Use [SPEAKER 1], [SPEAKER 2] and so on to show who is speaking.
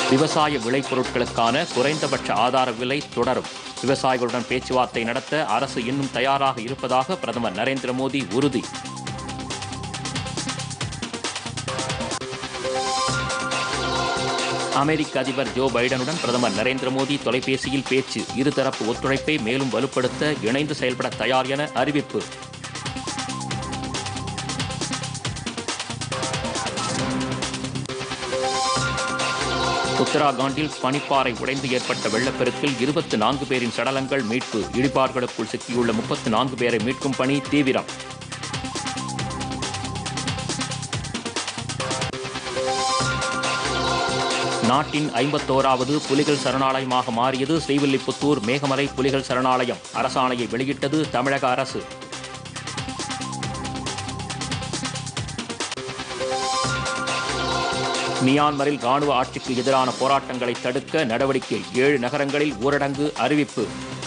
[SPEAKER 1] விவசாய விளைபொருட்களுக்கான குறைந்தபட்ச ஆதார விலை தொடரும் விவசாயிகளுடன் பேச்சுவார்த்தை நடத்த அரசு இன்னும் தயாராக இருப்பதாக பிரதமர் நரேந்திர மோடி உறுதி அமெரிக்க அதிபர் ஜோ பைடனுடன் பிரதமர் நரேந்திர மோடி தொலைபேசியில் பேச்சு இருதரப்பு ஒத்துழைப்பை மேலும் வலுப்படுத்த இணைந்து செயல்பட தயார் என அறிவிப்பு உத்தராகண்டில் பனிப்பாறை உடைந்து ஏற்பட்ட வெள்ளப்பெருக்கில் இருபத்தி நான்கு பேரின் சடலங்கள் மீட்பு இடிபார்களுக்குள் சிக்கியுள்ள முப்பத்து நான்கு பேரை மீட்கும் பணி தீவிரம் நாட்டின் ஐம்பத்தோராவது புலிகள் சரணாலயமாக மாறியது ஸ்ரீவில்லிபுத்தூர் மேகமலை புலிகள் சரணாலயம் அரசாணையை வெளியிட்டது தமிழக அரசு மியான்மரில் ராணுவ ஆட்சிக்கு எதிரான போராட்டங்களை தடுக்க நடவடிக்கை ஏழு நகரங்களில் ஊரடங்கு அறிவிப்பு